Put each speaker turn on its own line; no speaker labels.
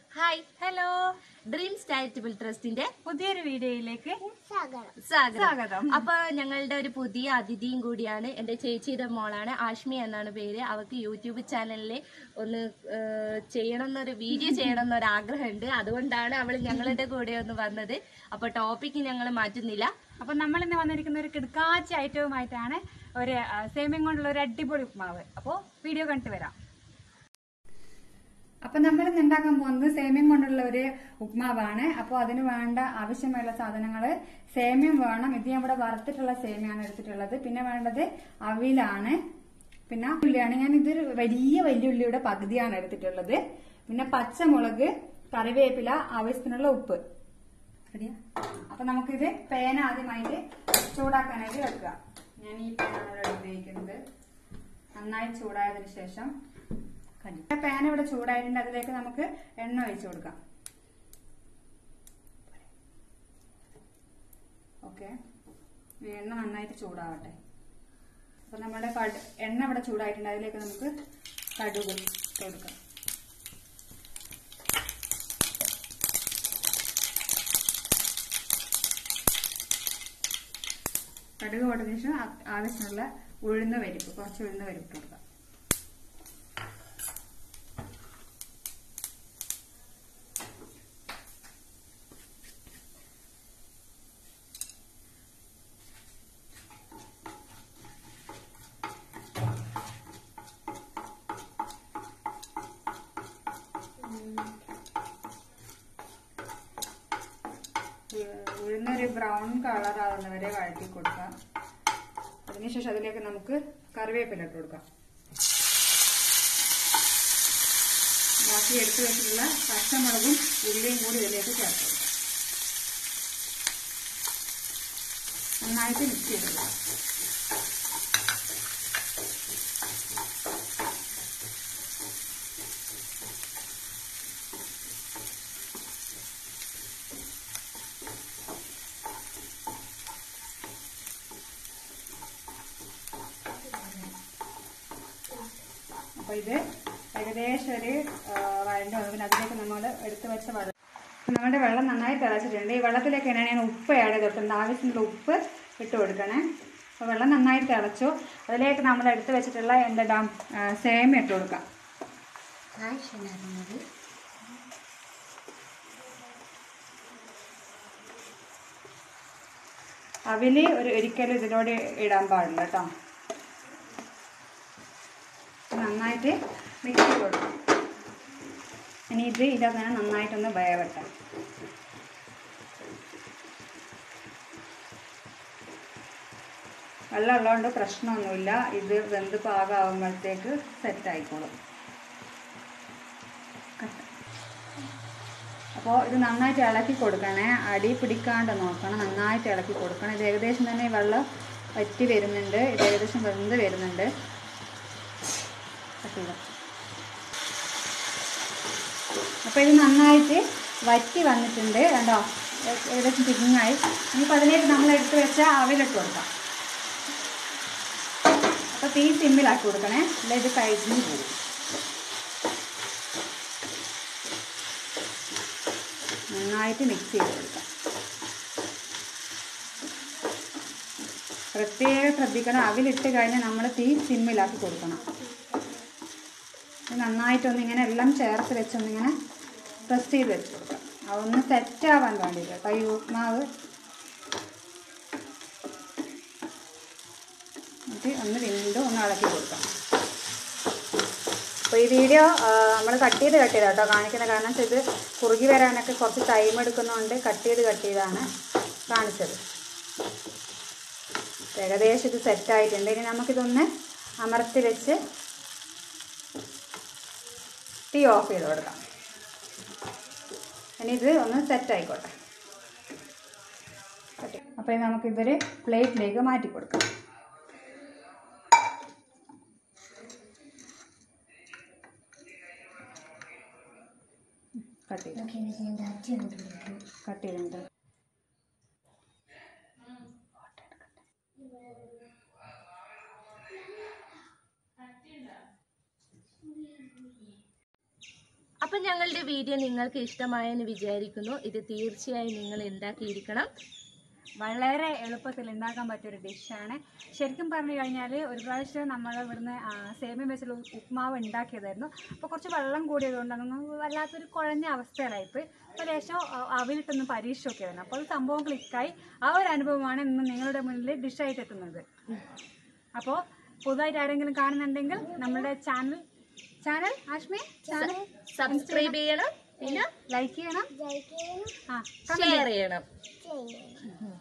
Hi
hello
dreams charitable ട്രസ്റ്റിന്റെ
പുതിയൊരു വീഡിയോയിലേക്ക്
സ്വാഗതം
സ്വാഗതം.
അപ്പൊ ഞങ്ങളുടെ ഒരു പുതിയ അതിഥിയും കൂടിയാണ് എന്റെ ചേച്ചിയുടെ മോളാണ് ആഷ്മി എന്നാണ് പേര് അവർക്ക് യൂട്യൂബ് ചാനലിൽ ഒന്ന് ഏഹ്, ചെയ്യണം എന്നൊരു വീഡിയോ ചെയ്യണം എന്നൊരു ആഗ്രഹമുണ്ട് അതുകൊണ്ടാണ് അവൾ ഞങ്ങളുടെ കൂടെ ഒന്ന് വന്നത് അപ്പൊ ടോപ്പിക്ക് ഞങ്ങൾ മാറ്റുന്നില്ല
അപ്പൊ നമ്മൾ ഇന്ന് വന്നിരിക്കുന്ന ഒരു കിടക്കാച്ച ഐറ്റവുമായിട്ടാണ് ഒരു ആ, സേമിയം കൊണ്ടുള്ള ഒരു അടിപൊളി ഉപ്മാവ് അപ്പോൾ വീഡിയോ കണ്ടിട്ട് വരാം അപ്പൊ നമ്മൾ ഇന്ന് ഉണ്ടാക്കാൻ പോകുന്നത് സേമിയം കൊണ്ടുള്ള ഒരു ഉപ്മാവാണ് അപ്പോൾ അതിന് വേണ്ട ആവശ്യമായുള്ള സാധനങ്ങള് സേമിയം വേണം ഇത് ഞാൻ ഇവിടെ വറുത്തിട്ടുള്ള സേമിയാണ് എടുത്തിട്ടുള്ളത് പിന്നെ വേണ്ടത് അവിലാണ് പിന്നെ ഉള്ളിയാണ് ഞാൻ ഇതൊരു വലിയ വലിയ ഉള്ളിയുടെ പകുതിയാണ് എടുത്തിട്ടുള്ളത് പിന്നെ പച്ചമുളക് കറിവേപ്പില ആവശ്യത്തിനുള്ള ഉപ്പ് റെഡിയാ അപ്പൊ നമുക്കിത് പേന ആദ്യമായിട്ട് ചൂടാക്കാനായിട്ട് വെക്കുക ഞാൻ ഈ പേനാണ് ഇവിടെ ഉപയോഗിക്കുന്നത് നന്നായി ചൂടായതിനു ശേഷം കടി പാൻ ഇവിടെ ചൂടായിട്ടുണ്ട് അതിലേക്ക് നമുക്ക് എണ്ണ ഒഴിച്ചു കൊടുക്കാം ഓക്കെ എണ്ണ നന്നായിട്ട് ചൂടാവട്ടെ അപ്പൊ നമ്മുടെ കട് എണ്ണ ഇവിടെ ചൂടായിട്ടുണ്ട് അതിലേക്ക് നമുക്ക് കടുക് ഇട്ട് കൊടുക്കാം കടുക് പൊട്ടതിന് ശേഷം ആ- ആവശ്യമുള്ള ഉഴുന്ന് പരിപ്പ് കുറച്ച് ഉഴുന്ന് പരിപ്പ് ഇട്ട് കൊടുക്കാം ഉഴുന്നൊരു ബ്രൗൺ കളർ ആവുന്നവരെ വഴറ്റി കൊടുക്കാം അതിനുശേഷം അതിലേക്ക് നമുക്ക് കറിവേപ്പില ഇട്ട് കൊടുക്കാം ബാക്കി എടുത്തു വെച്ചിട്ടുള്ള പച്ചമുളകും ഉള്ളിയും കൂടി ഇതിലേക്ക് ചേർത്ത് കൊടുക്കാം നന്നായിട്ട് മിക്സ് ചെയ്തിടുക അപ്പൊ ഇത് ഏകദേശം ഒരു വഴണ്ട് വന്നു പിന്നെ അതിലേക്ക് നമ്മൾ എടുത്തു വെച്ച വെള്ളം അപ്പൊ നമ്മുടെ വെള്ളം നന്നായി തിളച്ചിട്ടുണ്ട് ഈ വെള്ളത്തിലേക്കാണ് ഞാൻ ഉപ്പ് ആഡ് ചെയ്ത് കൊടുക്കുന്നത് ആവശ്യമുള്ള ഉപ്പ് ഇട്ട് കൊടുക്കണേ അപ്പോൾ വെള്ളം നന്നായി തിളച്ചു അതിലേക്ക് നമ്മൾ എടുത്തു വെച്ചിട്ടുള്ള എന്താ ഡാം സേമ ഇട്ട് കൊടുക്കാം അവില് ഒരു ഒരിക്കലും ഇതിനോട് ഇടാൻ പാടില്ല കേട്ടോ നന്നായിട്ട് മിക്സ് ചെയ്ത് കൊടുക്കും ഇനി ഇത് ഇതങ്ങനെ നന്നായിട്ടൊന്ന് വേവട്ടെ വെള്ളം ഉള്ളതുകൊണ്ട് പ്രശ്നമൊന്നുമില്ല ഇത് വെന്ത് പാകമാകുമ്പോഴത്തേക്ക് സെറ്റ് ആയിക്കോളും അപ്പോൾ ഇത് നന്നായിട്ട് ഇളക്കി കൊടുക്കണേ അടി പിടിക്കാണ്ട് നോക്കണം നന്നായിട്ട് ഇളക്കി കൊടുക്കണം ഇത് ഏകദേശം തന്നെ ഈ വെള്ളം വറ്റി വരുന്നുണ്ട് ഇത് ഏകദേശം വെന്ത് വരുന്നുണ്ട് പറ്റില്ല അപ്പോൾ ഇത് നന്നായിട്ട് വറ്റി വന്നിട്ടുണ്ട് കണ്ടോ ഏ- ഏകദേശം തിരിഞ്ഞായി ഇനിയിപ്പോൾ അതിലേക്ക് നമ്മൾ എടുത്ത് വെച്ച അവിലിട്ട് കൊടുക്കാം അപ്പോൾ തീ സിമ്മിലാക്കി കൊടുക്കണേ അല്ല ഇത് കഴിഞ്ഞ് പോകും നന്നായിട്ട് മിക്സ് ചെയ്ത് കൊടുക്കാം പ്രത്യേകം ശ്രദ്ധിക്കണം അവിലിട്ട് കഴിഞ്ഞാൽ നമ്മൾ തീ സിമ്മിലാക്കി കൊടുക്കണം ഇത് നന്നായിട്ടൊന്ന് ഇങ്ങനെ എല്ലാം ചേർത്ത് വെച്ചൊന്നിങ്ങനെ പ്രസ് ചെയ്ത് വെച്ച് കൊടുക്കാം അതൊന്ന് സെറ്റാവാൻ വേണ്ടിയിട്ട് കേട്ടോ ഈ ഉപ്മാവ് എന്നിട്ട് ഒന്ന് വീണ്ടും ഒന്ന് ഇളക്കി കൊടുക്കാം അപ്പോൾ ഈ വീഡിയോ നമ്മൾ കട്ട് ചെയ്ത് കട്ട് ചെയ്താ കേട്ടോ കാണിക്കുന്ന കാരണം വെച്ചാൽ ഇത് കുറുകി വരാനൊക്കെ കുറച്ച് ടൈം എടുക്കുന്നതുകൊണ്ട് കട്ട് ചെയ്ത് കട്ട് ചെയ്താണ് കാണിച്ചത് ഏകദേശം ഇത് സെറ്റായിട്ടുണ്ട് ഇനി നമുക്കിതൊന്ന് അമർത്തി വെച്ച് തീ ഓഫ് ചെയ്ത് കൊടുക്കാം ഇനി ഇത് ഒന്ന് സെറ്റ് ആയിക്കോട്ടെ അപ്പോൾ ഇത് നമുക്കിതൊരു പ്ലേറ്റിലേക്ക് മാറ്റി കൊടുക്കാം കട്ട് ചെയ്ത് കട്ട് ചെയ്തിട്ടുണ്ട്
അപ്പൊ ഞങ്ങളുടെ വീഡിയോ നിങ്ങൾക്ക് ഇഷ്ടമായെന്ന് വിചാരിക്കുന്നു ഇത് തീർച്ചയായും നിങ്ങൾ ഉണ്ടാക്കിയിരിക്കണം
വളരെ എളുപ്പത്തിൽ ഉണ്ടാക്കാൻ പറ്റിയ ഒരു ഡിഷാണ് ശരിക്കും പറഞ്ഞു കഴിഞ്ഞാൽ ഒരു പ്രാവശ്യം നമ്മൾ ഇവിടുന്ന് ആ, സേമിയ വെച്ചുള്ള ഉ- ഉപ്മാവ് ഉണ്ടാക്കിയതായിരുന്നു അപ്പോൾ കുറച്ച് വെള്ളം കൂടിയതുകൊണ്ട് അതൊന്ന് വല്ലാത്തൊരു കുഴഞ്ഞ അവസ്ഥയിലായിപ്പോയി അപ്പോൾ ലേശം ആ, അവിലിട്ടൊന്ന് പരീക്ഷ നോക്കിയതായിരുന്നു അപ്പോൾ അത് സംഭവം ക്ലിക്കായി ആ ഒരു അനുഭവമാണ് ഇന്ന് നിങ്ങളുടെ മുന്നിൽ ഡിഷായിട്ട് എത്തുന്നത് അപ്പോൾ പുതുതായിട്ട് ആരെങ്കിലും കാണുന്നുണ്ടെങ്കിൽ നമ്മുടെ channel channel Ashmi channel
subscribe ചെയ്യണം പിന്നെ
ലൈക്ക് ചെയ്യണം ആ
ഷെയർ ചെയ്യണം